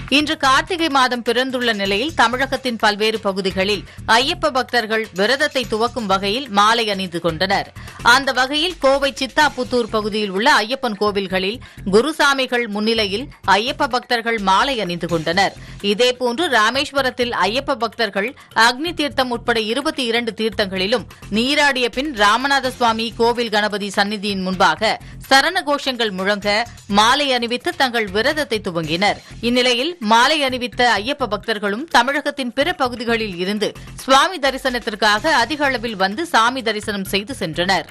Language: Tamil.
இன்று கார்த்திகை மாதம் பிறந்துள்ள நிலையில் தமிழகத்தின் பல்வேறு பகுதிகளில் ஐயப்ப பக்தர்கள் விரதத்தை துவக்கும் வகையில் மாலை அணிந்து கொண்டனர் அந்த வகையில் கோவை சித்தாபுத்தூர் பகுதியில் உள்ள ஐயப்பன் கோவில்களில் குருசாமிகள் முன்னிலையில் ஐயப்ப பக்தர்கள் மாலை அணிந்து கொண்டனர் இதேபோன்று ராமேஸ்வரத்தில் ஐயப்ப பக்தர்கள் அக்னி தீர்த்தம் உட்பட இருபத்தி இரண்டு தீர்த்தங்களிலும் நீராடிய பின் ராமநாத சுவாமி கோவில் கணபதி சந்நிதியின் முன்பாக சரண கோஷங்கள் முழங்க மாலை அணிவித்து தங்கள் விரதத்தை துவங்கினர் இந்நிலையில் மாலை அணிவித்த ஐயப்ப பக்தர்களும் தமிழகத்தின் பிற பகுதிகளில் இருந்து சுவாமி தரிசனத்திற்காக அதிக அளவில் வந்து சாமி தரிசனம் செய்து சென்றனர்